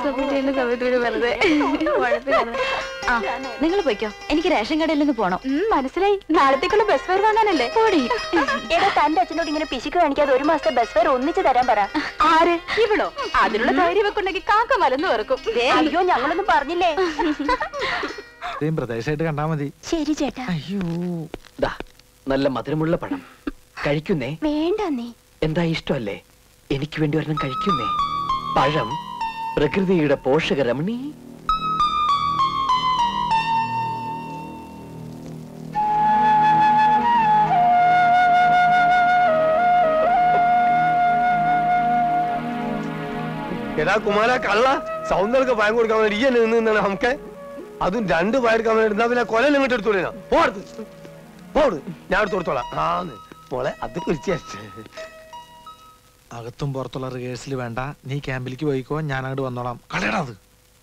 Submit ചെയ്യുന്ന സമയത്ത് ഒരു വെറുതെ ആ നിങ്ങൾ പോയിക്കോ എനിക്ക് റേഷൻ കടയിൽ നിന്ന് പോണം ഉം, മനസ്സിലായി നാളത്തേക്കുള്ള ബസ് ഫെയർ വാങ്ങാനല്ലേ പോടി എടാ തന്റെ അച്ഛനോട് ഇങ്ങനെ പിശുക്ക് കാണിക്കാതെ ഒരു മാസത്തെ ബസ് ഫെയർ ഒന്നിച്ച് തരാൻ പറ ആര് ഇവളോ അതിനുള്ള ധൈര്യം ഒക്കെ ഉണ്ടെങ്കിൽ കാക്ക മലന്ന് വെറുക്കും ദേ, അയ്യോ ഞങ്ങളൊന്നും പറഞ്ഞില്ലേ ഇത്രയും പ്രദേശമായിട്ട് കണ്ടാ മതി ശരി ചേട്ടാ അയ്യോ ദാ നല്ല മധുരമുള്ള പഴം കഴിക്കുന്നേ വേണ്ട നീ എന്താ ഇഷ്ടമല്ലേ എനിക്ക് വേണ്ടി ഒരെണ്ണം കഴിക്കുന്നേ പഴം പ്രകൃതിയുടെ പോഷകരമണി എടാ കുമാര കള്ള സൗന്ദര്യ ഭയം കൊടുക്കാൻ വേണ്ടി ഈ എന്നെ നിന്ന് നിന്നാണ് നമുക്ക് അതും രണ്ട് പയർക്കാൻ വേണ്ടി ഇരുന്നാ പിന്നെ കൊല ഇങ്ങോട്ട് എടുത്തോളൂ പോടുത്ത് പോട് ഞാൻ എടുത്ത് കൊടുത്തോളാം ആന്ന് മോളെ അത് കുറിച്ച് അകത്തും പുറത്തുള്ള റിഹേഴ്സൽ വേണ്ട നീ ക്യാമ്പിലേക്ക് പോയിക്കോ ഞാൻ അങ്ങോട്ട് വന്നോളാം കളയടാ അത്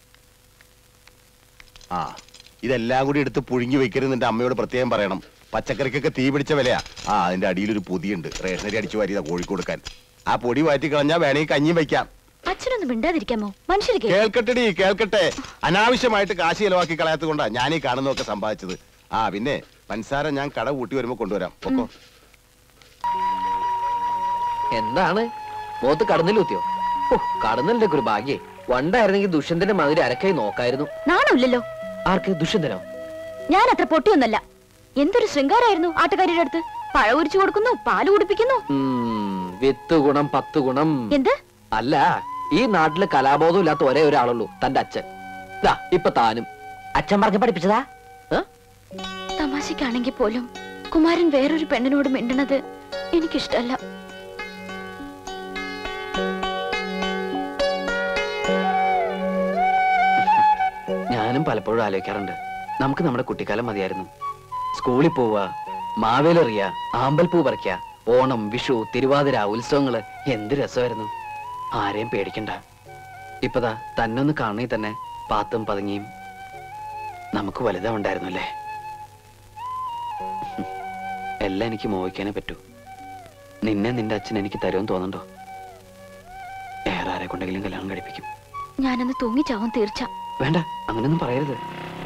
ആ ഇതെല്ലാം കൂടി എടുത്ത് പുഴുങ്ങി വെക്കരുത് എന്റെ അമ്മയോട് പ്രത്യേകം പറയണം പച്ചക്കറിക്കൊക്കെ തീ പിടിച്ച വിലയാ ആ അതിന്റെ അടിയിലൊരു പൊതിയുണ്ട് റേഷനരി അടിച്ചു വാരിയതാ കോഴിക്ക് കൊടുക്കാൻ ആ പൊടി മാറ്റി കളഞ്ഞാ വേണമെങ്കിൽ കഞ്ഞിയും വെക്കാം അച്ഛനൊന്നും മിണ്ടാതിരിക്കാമോ മനുഷ്യർക്ക് കേൾക്കട്ടെടി കേൾക്കട്ടെ അനാവശ്യമായിട്ട് കാശ് ചെലവാക്കി കളയാത്തത് കൊണ്ടാ ഞാൻ ഈ കാണുന്നതൊക്കെ സമ്പാദിച്ചത് ആ പിന്നെ പൻസാര ഞാൻ കട കൂട്ടി വരുമ്പോ കൊണ്ടുവരാം പൊക്കോ എന്താണ് മുഖത്ത് കടന്നിലൂത്തിയോ ഓ കടന്നലിന്റെ ഒരു ഭാഗ്യേ വണ്ടായിരുന്നെങ്കിൽ ദുഷ്യന്തന്റെ മതിരി അരക്കായി നോക്കായിരുന്നു നാണമില്ലല്ലോ ആർക്ക് ദുഷ്യന്തനോ ഞാൻ അത്ര പൊട്ടിയൊന്നല്ല എന്തൊരു ശൃംഗാരായിരുന്നു ആട്ടുകാരിയുടെ അടുത്ത് പഴ ഉരിച്ചു കൊടുക്കുന്നു പാല് കുടിപ്പിക്കുന്നു ഉം, വിത്ത് ഗുണം പത്ത് ഗുണം എന്ത് അല്ല ഈ നാട്ടില് കലാബോധം ഇല്ലാത്ത ഒരേ ഒരാളുള്ളൂ തന്റെ അച്ഛൻ ദാ ഇപ്പൊ താനും അച്ഛൻ പറഞ്ഞ് പഠിപ്പിച്ചതാ ഏ? തമാശക്കാണെങ്കിൽ പോലും കുമാരൻ വേറൊരു പെണ്ണിനോട് മിണ്ടണത് എനിക്കിഷ്ടല്ല ഞാനും പലപ്പോഴും ആലോചിക്കാറുണ്ട് നമുക്ക് നമ്മുടെ കുട്ടിക്കാലം മതിയായിരുന്നു സ്കൂളിൽ പോവുക മാവേലെറിയ ആമ്പൽപ്പൂ പറിക്കുക ഓണം വിഷു തിരുവാതിര ഉത്സവങ്ങള് എന്ത് രസമായിരുന്നു ആരെയും പേടിക്കണ്ട ഇപ്പതാ തന്നൊന്ന് കാണണേ തന്നെ പാത്തും പതുങ്ങിയും നമുക്ക് വലുതാ ഉണ്ടായിരുന്നു അല്ലേ എല്ലാം എനിക്ക് മോഹിക്കാനേ പറ്റൂ നിന്നെ നിന്റെ അച്ഛൻ എനിക്ക് തരുമെന്ന് തോന്നണ്ടോ വേറെ ആരെ കൊണ്ടെങ്കിലും കല്യാണം കഴിപ്പിക്കും ഞാനന്ന് തൂങ്ങിച്ചാവും തീർച്ച വേണ്ട അങ്ങനെയൊന്നും പറയരുത്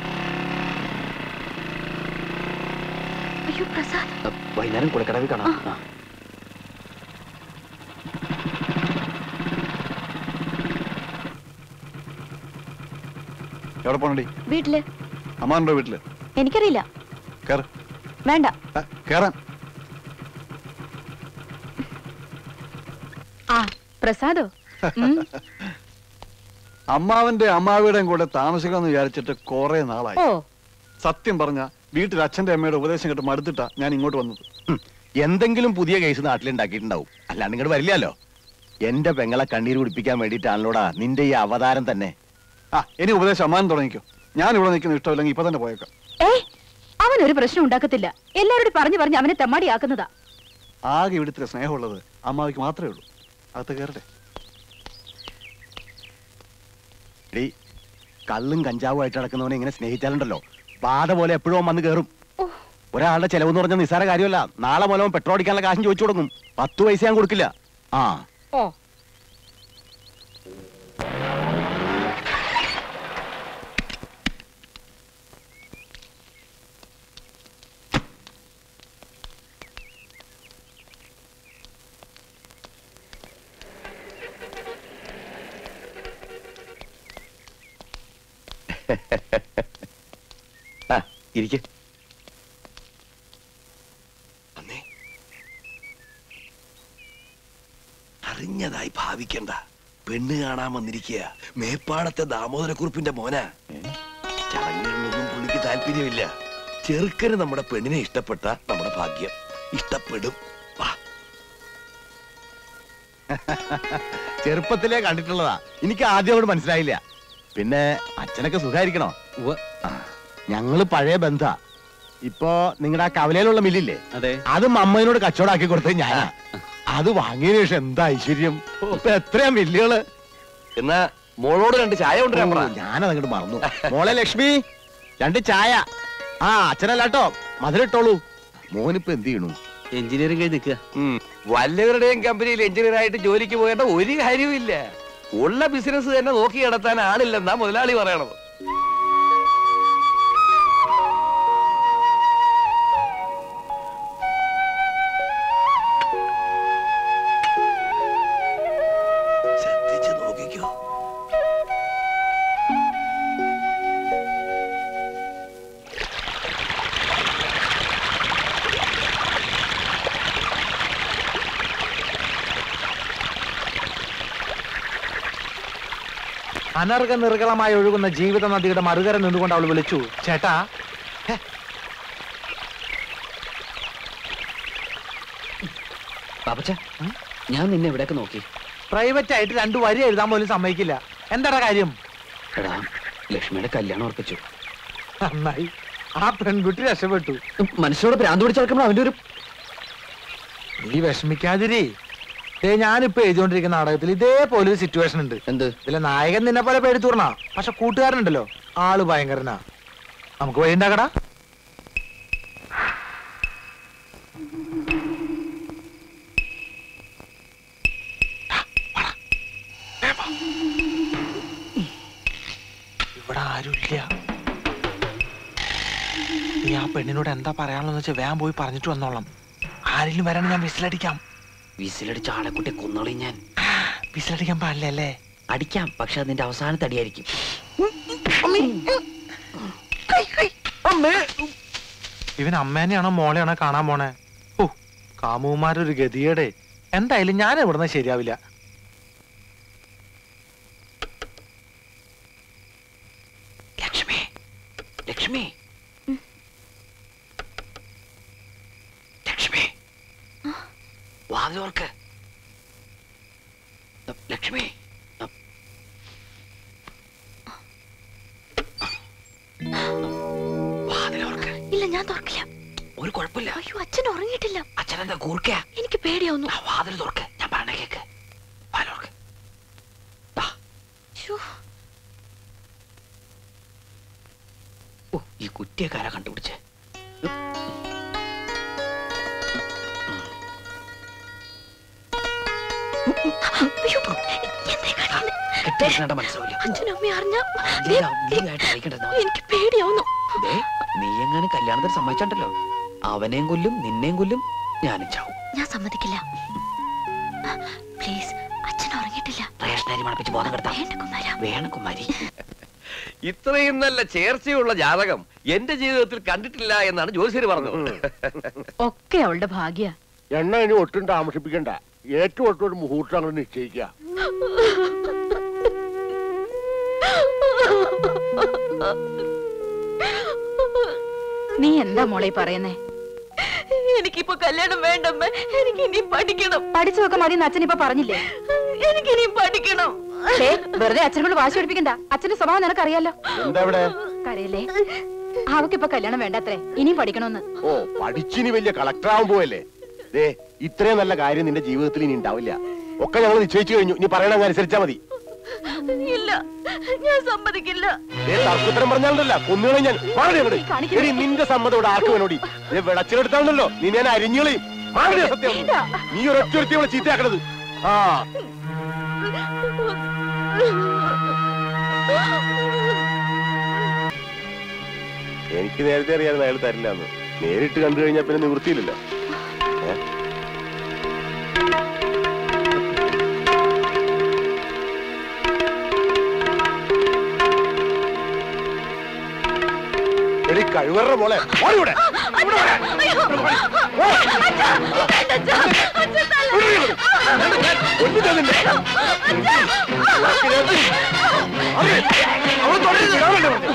അയ്യോ പ്രസാദ് അ, വൈകുന്നേരം കുളക്കടവിൽ കാണാം ആ. എവിടെ പോണടി വീട്ടില് അമ്മാനുണ്ടോ വീട്ടില് എനിക്കറിയില്ല കേറ് വേണ്ട ആ, കേറാൻ ആ പ്രസാദോ ഉം, അമ്മാവന്റെ അമ്മാവിയുടെയും കൂടെ താമസിക്കാന്ന് വിചാരിച്ചിട്ട് കുറെ നാളായി ഓ സത്യം പറഞ്ഞ വീട്ടിൽ അച്ഛന്റെ അമ്മയുടെ ഉപദേശം കേട്ട് മടുത്തിട്ടാ ഞാൻ ഇങ്ങോട്ട് വന്നത് ഹും, എന്തെങ്കിലും പുതിയ കേസ് നാട്ടിലുണ്ടാക്കിയിട്ടുണ്ടാവും അല്ലാണ്ട് ഇങ്ങോട്ട് വരില്ലല്ലോ എന്റെ പെങ്ങളെ കണ്ണീര് കുടിപ്പിക്കാൻ വേണ്ടിയിട്ടാണല്ലോടാ നിന്റെ ഈ അവതാരം തന്നെ ആ ഇനി ഉപദേശം അമ്മാൻ തുടങ്ങിക്കോ ഞാൻ ഇവിടെ നിൽക്കുന്ന ഇഷ്ടമില്ലെങ്കിൽ ഇപ്പൊ തന്നെ പോയേക്കാം ഏ അവൻ ഒരു പ്രശ്നം ഉണ്ടാക്കത്തില്ല എല്ലാവരോടും പറഞ്ഞു പറഞ്ഞ് അവനെ തെമ്മാടിയാക്കുന്നതാ ആകെ ഇവിടുത്തെ സ്നേഹമുള്ളത് അമ്മാവിക്ക് മാത്രമേ ഉള്ളൂ അകത്ത് കയറട്ടെ എടീ കള്ളും കഞ്ചാവും ആയിട്ട് നടക്കുന്നവനെ ഇങ്ങനെ സ്നേഹിച്ചാലുണ്ടല്ലോ ബാധ പോലെ എപ്പോഴും വന്ന് കയറും ഒരാളുടെ ചെലവെന്ന് പറഞ്ഞ നിസ്സാര കാര്യമല്ല നാളെ മൂലം പെട്രോൾ അടിക്കാനുള്ള കാശും ചോദിച്ചു കൊടുക്കും പത്ത് പൈസ ഞാൻ കൊടുക്കില്ല ആ ഓ ആ ഇരിക്കെ അറിഞ്ഞതായി ഭാവിക്കണ്ട പെണ്ണ് കാണാൻ വന്നിരിക്കുക മേപ്പാടത്തെ ദാമോദരക്കുറിപ്പിന്റെ മോനാ ചടങ്ങുകളിലൊന്നും പുള്ളിക്ക് താല്പര്യമില്ല ചെറുക്കന് നമ്മുടെ പെണ്ണിനെ ഇഷ്ടപ്പെട്ട നമ്മുടെ ഭാഗ്യം ഇഷ്ടപ്പെടും വാ ചെറുപ്പത്തിലേ കണ്ടിട്ടുള്ളതാ എനിക്ക് ആദ്യം അങ്ങോട്ട് മനസ്സിലായില്ല പിന്നെ അച്ഛനൊക്കെ സുഖായിരിക്കണോ ഉവ്വ്. ആ, ഞങ്ങള് പഴയ ബന്ധ ഇപ്പൊ നിങ്ങളുടെ ആ കവലയിലുള്ള മില്ലില്ലേ അതെ അത് അമ്മയോട് കച്ചവടാക്കി കൊടുത്തത് ഞാനാ അത് വാങ്ങിയതിനു ശേഷം എന്താ ഐശ്വര്യം ഇപ്പൊ എത്രയാ മില്ലുകള് എന്നാ മോളോട് രണ്ട് ചായ കൊണ്ടുവരാൻ പറ ഞാനത് അങ്ങോട്ട് മറന്നു മോളെ ലക്ഷ്മി രണ്ട് ചായ ആ അച്ഛനല്ലാട്ടോ മധുരിട്ടോളൂ മോനിപ്പോ എന്ത് ചെയ്യണു എഞ്ചിനീയറിംഗ് കഴിഞ്ഞ് നിൽക്കുക വല്ലവരുടെയും കമ്പനിയിൽ എഞ്ചിനീയർ ആയിട്ട് ജോലിക്ക് പോകേണ്ട ഒരു കാര്യവുമില്ല ഉള്ള ബിസിനസ് തന്നെ നോക്കി നടത്താൻ ആളില്ലെന്നാ മുതലാളി പറയണത് ശ്രദ്ധിച്ച് നോക്കിക്കോ അനർഘ നിർഗളമായി ഒഴുകുന്ന ജീവിത നദിയുടെ മറുകര നിന്നുകൊണ്ട് അവൾ വിളിച്ചു ചേട്ടാ ഹെ, പാപ്പച്ച ഞാൻ നിന്നെ എവിടെയൊക്കെ നോക്കി പ്രൈവറ്റ് ആയിട്ട് രണ്ടു വരി എഴുതാൻ പോലും സമ്മതിക്കില്ല എന്താടാ കാര്യം എടാ ലക്ഷ്മിയുടെ കല്യാണം ഉറപ്പിച്ചു നന്നായി ആ പെൺകുട്ടി രക്ഷപ്പെട്ടു മനുഷ്യരോട് ഭ്രാന്ത് പിടിച്ച് നടക്കുമ്പോൾ അവന്റെ ഒരു നീ വിഷമിക്കാതിരി ദേ ഞാനിപ്പോ എഴുതിക്കൊണ്ടിരിക്കുന്ന നാടകത്തിൽ ഇതേപോലെ ഒരു സിറ്റുവേഷൻ ഉണ്ട് എന്ത് ഇതിലെ നായകൻ നിന്നെ പോലെ പേടിത്തൂർണ പക്ഷെ കൂട്ടുകാരനുണ്ടല്ലോ ആള് ഭയങ്കരനാ നമുക്ക് വഴി ഉണ്ടാക്കടാ ഇവിടെ ആരുമില്ല നീ ആ പെണ്ണിനോട് എന്താ പറയാനുള്ളതെന്ന് വെച്ചാൽ വേഗം പോയി പറഞ്ഞിട്ട് വന്നോളാം ആരെങ്കിലും വരാൻ ഞാൻ വിസിലടിക്കാം വിസിലടിച്ച ആളെക്കുട്ടി കൊന്നോളി ഞാൻ വിസിലടിക്കാൻ പാടില്ല അല്ലേ അടിക്കാം പക്ഷെ അതിന്റെ അവസാനത്തെ അടിയായിരിക്കും ഇവൻ അമ്മേനെയാണോ മോളെയാണോ കാണാൻ പോണേ ഓ കാമുമാരൊരു ഗതിയേടെ എന്തായാലും ഞാൻ ഇവിടുന്ന് ശരിയാവില്ല ലക്ഷ്മി ലക്ഷ്മി ലക്ഷ്മി വാതിലോർക്ക് ലക്ഷ്മി വാതിലോർക്ക് ഇല്ല ഞാൻ തുറക്കില്ല ഒരു കുഴപ്പമില്ല അയ്യോ അച്ഛൻ ഉറങ്ങിയിട്ടില്ല അച്ഛനെന്താ കൂർക്കയാ എനിക്ക് പേടിയാവുന്നു ആ വാതിൽ തുറക്ക് ഞാൻ പറഞ്ഞ കേക്ക് വാതിലോർക്ക് ദാ. ശ്ശോ, ഓ ഈ കുറ്റിയക്കാരാ കണ്ടുപിടിച്ചേ അയ്യോ, എന്തായി കാണിക്കുന്നെ? കിട്ടിയ മനസ്സിലാവില്ല അച്ഛനും അമ്മയും അറിഞ്ഞ നീ നീയായിട്ട് അറിയിക്കണ്ടെന്നാ മതി. എനിക്ക് പേടിയാവുന്നു ദേ, നീ എങ്ങനെ കല്യാണത്തിന് സമ്മതിച്ചിട്ടുണ്ടല്ലോ അവനെയും കൊല്ലും നിന്നെയും കൊല്ലും ഞാനും ചാവും ഞാൻ സമ്മതിക്കില്ല പ്ലീസ് അച്ഛൻ ഉറങ്ങിയിട്ടില്ല റേഷനരി മണപ്പിച്ച് ബോധം കെടുത്താം വേണ്ട കുമാര വേണം കുമാരി ഇത്രയും നല്ല ചേർച്ചയുള്ള ജാതകം എന്റെ ജീവിതത്തിൽ കണ്ടിട്ടില്ല എന്നാണ് ജ്യോതിഷര് പറഞ്ഞത് ഒക്കെ അവളുടെ ഭാഗ്യ എണ്ണ ഇനി ഒട്ടും താമസിപ്പിക്കണ്ട ഏറ്റവും ഒട്ടും ഒരു മുഹൂർത്തം അങ്ങോട്ട് നിശ്ചയിക്കുക നീ എന്താ മോളെ ഈ പറയുന്നേ എനിക്കിപ്പോ കല്യാണം വേണ്ടമ്മ എനിക്ക് ഇനി പഠിക്കണം പഠിച്ചതൊക്കെ മതി അച്ഛൻ ഇപ്പൊ പറഞ്ഞില്ലേ എനിക്ക് ഇനി പഠിക്കണം ഛേ, വെറുതെ അച്ഛനോട് വാശി പഠിപ്പിക്കണ്ട അച്ഛന്റെ സ്വഭാവം നിനക്കറിയാലോ എന്താ ഇവിടെ കരയല്ലേ അവക്കിപ്പൊ കല്യാണം വേണ്ടത്രേ ഇനിയും പഠിക്കണമെന്ന് ഓ പഠിച്ചിനി വലിയ കളക്ടർ ആവാൻ പോവല്ലേ ദേ ഇത്രയും നല്ല കാര്യം നിന്റെ ജീവിതത്തിൽ ഇനി ഉണ്ടാവില്ല ഒക്കെ ഞങ്ങൾ നിശ്ചയിച്ചു കഴിഞ്ഞു ഇനി പറയണ അനുസരിച്ചാ മതി ഇല്ല ഞാൻ സമ്മതിക്കില്ല ദേ തർക്കുത്തരം പറഞ്ഞാലല്ല കൊന്നുകളെ ഞാൻ മാറി അങ്ങട്. കാണിക്കുന്നത് എടി നിന്റെ സമ്മതം ഇവിടെ ആർക്ക് വേണോടി ദേ വിളച്ചിലെടുത്താണല്ലോ നീ ഞാൻ അരിഞ്ഞുകളയും മാറി സത്യം നീ ഒരൊറ്റ ഒരുത്തി ഇവിടെ ചീത്തയാക്കണത് ആ എനിക്ക് നേരത്തെ അറിയാമായിരുന്നു അയാൾ തരില്ല എന്ന് നേരിട്ട് കണ്ടു കഴിഞ്ഞാൽ പിന്നെ നിവൃത്തിയില്ലല്ലോ ഏ? എടി കഴിവറ മോളെ ഓടി ഇവിടെ. ഇവിടെ വാ. ഇവിടെ വാ. ഓ. ഇവിടെ ഇവിടെ. ഒന്നിച്ചാ നിന്നെ. അതെ. അവൾ തുടരുത്. കാണല്ലേ പറഞ്ഞെ?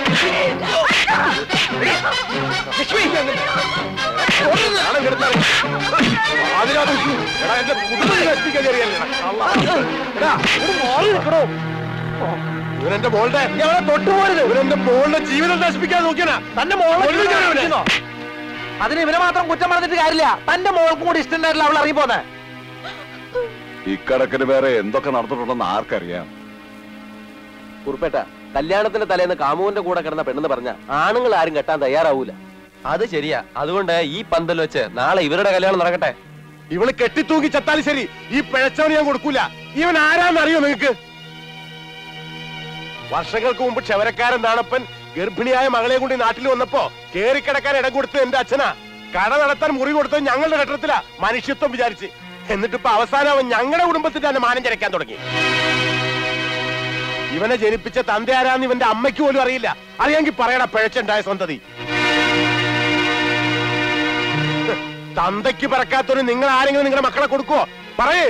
ലക്ഷ്മി. നാളെ കിടന്നാണ്. അതിനകത്ത് എടാ എന്റെ കുടുംബം നശിപ്പിക്കാൻ കയറിയല്ലേടാ. അള്ളാ. എടാ, ഇവിടെ മാറി നിൽക്കണോ ഇവനെന്റെ മോളുടെ ഞങ്ങളെ തൊട്ടുപോരുത് ഇവനെന്റെ മോളുടെ ജീവിതം നശിപ്പിക്കാൻ നോക്കിയാ തന്റെ മോളെ അതിന് ഇവനെ മാത്രം കുറ്റം പറഞ്ഞിട്ട് കാര്യമില്ല തന്റെ മോൾക്കും കൂടി ഇഷ്ടണ്ടായിട്ടില്ല അവൾ ഇറങ്ങി പോന്നെ ഇക്കടക്കിന് വേറെ എന്തൊക്കെ നടന്നിട്ടുണ്ടെന്ന് ആർക്കറിയാം കുറുപ്പേട്ട കല്യാണത്തിന്റെ തലേന്ന് കാമുവിന്റെ കൂടെ കിടന്ന പെണ്ണെന്ന് പറഞ്ഞ ആണുങ്ങൾ ആരും കെട്ടാൻ തയ്യാറാവൂല അത് ശരിയാ അതുകൊണ്ട് ഈ പന്തൽ വെച്ച് നാളെ ഇവരുടെ കല്യാണം നടക്കട്ടെ ഇവള് കെട്ടിത്തൂങ്ങി ചത്താലും ശരി ഈ പിഴച്ചവന് ഞാൻ കൊടുക്കൂല ഇവൻ ആരാന്നറിയോ നിങ്ങക്ക് വർഷങ്ങൾക്ക് മുമ്പ് ക്ഷവരക്കാരൻ നാണപ്പൻ ഗർഭിണിയായ മകളെ കൊണ്ട് ഈ നാട്ടിൽ വന്നപ്പോ കേറിക്കിടക്കാൻ ഇടം കൊടുത്തത് എന്റെ അച്ഛനാ കട നടത്താൻ മുറി കൊടുത്തത് ഞങ്ങളുടെ ഘട്ടത്തിലാ മനുഷ്യത്വം വിചാരിച്ച് എന്നിട്ട് ഇപ്പൊ അവസാനം അവൻ ഞങ്ങളുടെ കുടുംബത്തിൽ തന്നെ മാനം ചരക്കാൻ തുടങ്ങി ഇവനെ ജനിപ്പിച്ച തന്ത ആരാന്ന് ഇവന്റെ അമ്മയ്ക്ക് പോലും അറിയില്ല അറിയാമെങ്കിൽ പറയണ പിഴച്ചുണ്ടായ സന്തതി തന്തയ്ക്ക് പറക്കാത്തൊരു നിങ്ങൾ ആരെങ്കിലും നിങ്ങളുടെ മക്കളെ കൊടുക്കുവോ പറയേ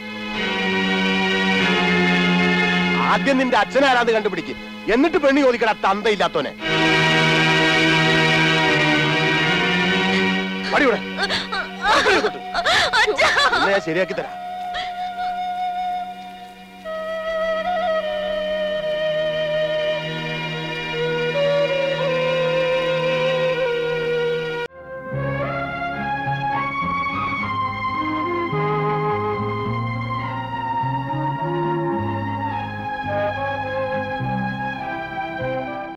ആദ്യം നിന്റെ അച്ഛനാരാന്ന് കണ്ടുപിടിക്കും എന്നിട്ട് പെണ്ണ് ചോദിക്കട തന്തയില്ലാത്തോനെ പടിയൂടെ ഞാൻ ശരിയാക്കി തരാം